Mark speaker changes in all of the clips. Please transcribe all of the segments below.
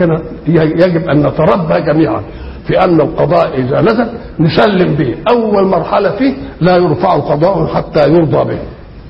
Speaker 1: ولذلك يجب ان نتربى جميعا في ان القضاء اذا نزل نسلم به اول مرحله فيه لا يرفع قضاء حتى يرضى به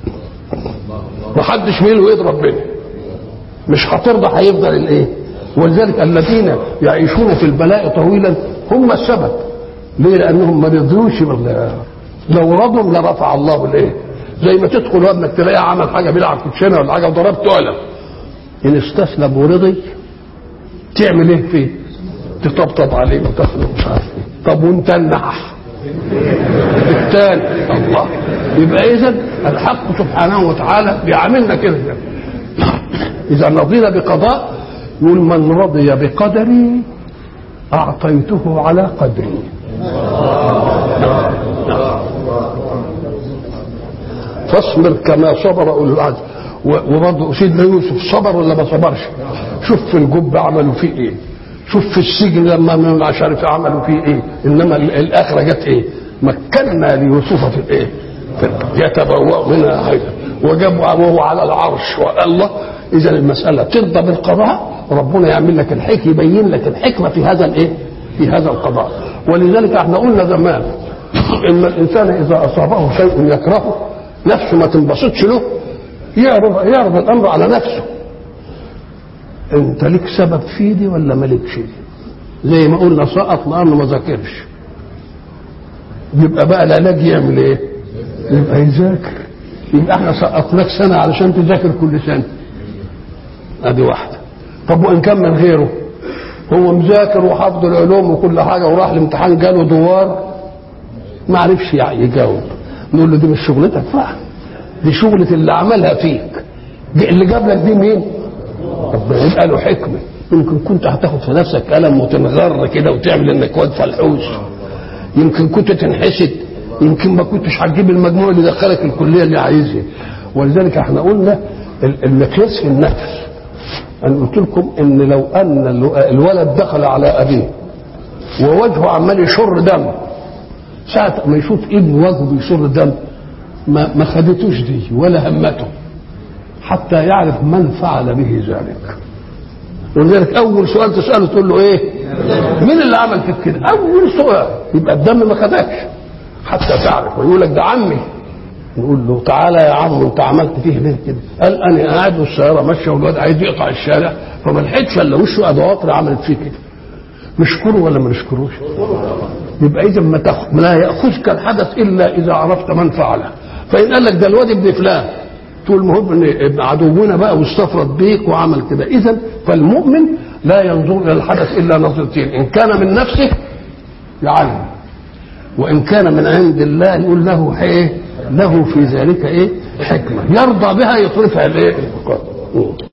Speaker 1: محدش منه يضرب به مش هترضى هيفضل الايه ولذلك الذين يعيشون في البلاء طويلا هم السبب ليه لانهم ما رضيوش بالله لو رضوا لرفع الله الايه زي ما تدخل وابنك تلاقيه عمل حاجه بيلعب كوتشينه ولا حاجه وضربته قلم ان استسلم ورضي تعمل ايه فيه تطبطب عليه وتخلق مش عارف ايه طب وانت النح الثاني الله يبقى اذا الحق سبحانه وتعالى بيعاملنا كده اذا رضينا بقضاء يقول من رضي بقدري اعطيته على قدري فاصبر كما صبر اولو العزم وبرضه سيدنا يوسف صبر ولا ما صبرش شوف في الجب عملوا فيه ايه شوف في السجن لما مش عارف عملوا فيه ايه انما الاخره جت ايه مكنا ليوسف في الايه يتبوأ منها حيث وجابوا وهو على العرش والله اذا المساله ترضى بالقضاء ربنا يعمل لك الحكمه يبين لك الحكمه في هذا الايه في هذا القضاء ولذلك احنا قلنا زمان ان الانسان اذا اصابه شيء يكرهه نفسه ما تنبسطش له يعرض يعرض الامر على نفسه انت ليك سبب في دي ولا مالكش زي ما قلنا سقط لانه ما ذاكرش يبقى بقى العلاج يعمل ايه يبقى يذاكر يبقى احنا سقطناك سنه علشان تذاكر كل سنه ادي واحده طب وان كان من غيره هو مذاكر وحافظ العلوم وكل حاجه وراح الامتحان جاله دوار ما عرفش يجاوب نقول له دي مش شغلتك بقى دي شغلة اللي عملها فيك دي اللي جاب لك دي مين؟ ربنا يبقى له حكمة يمكن كنت هتاخد في نفسك قلم وتنغر كده وتعمل انك واد فلحوش يمكن كنت تنحسد يمكن ما كنتش هتجيب المجموع اللي دخلك الكلية اللي عايزها ولذلك احنا قلنا المقياس في النفس انا قلت لكم ان لو ان الولد دخل على ابيه ووجهه عمال يشر دم ساعة ما يشوف ابن وجهه بيشر دم ما ما خدتوش دي ولا همته حتى يعرف من فعل به ذلك ولذلك اول سؤال تساله تقول له ايه مين اللي عمل فيك كده اول سؤال يبقى الدم ما خدكش حتى تعرف ويقول لك ده عمي نقول له تعالى يا عم انت عملت فيه ليه كده قال انا قاعد والسياره ماشيه والواد عايز يقطع الشارع فما لحقتش الا وشه ادواطر عملت فيه كده نشكره ولا ما نشكروش يبقى اذا ما تاخذ لا ياخذك الحدث الا اذا عرفت من فعله فان قال لك ده الواد ابن فلان تقول ما هو ابن عدونا بقى واستفرد بيك وعمل كده اذا فالمؤمن لا ينظر الى الحدث الا نظرتين ان كان من نفسه يعلم وان كان من عند الله يقول له ايه له في ذلك ايه حكمه يرضى بها يصرفها الايه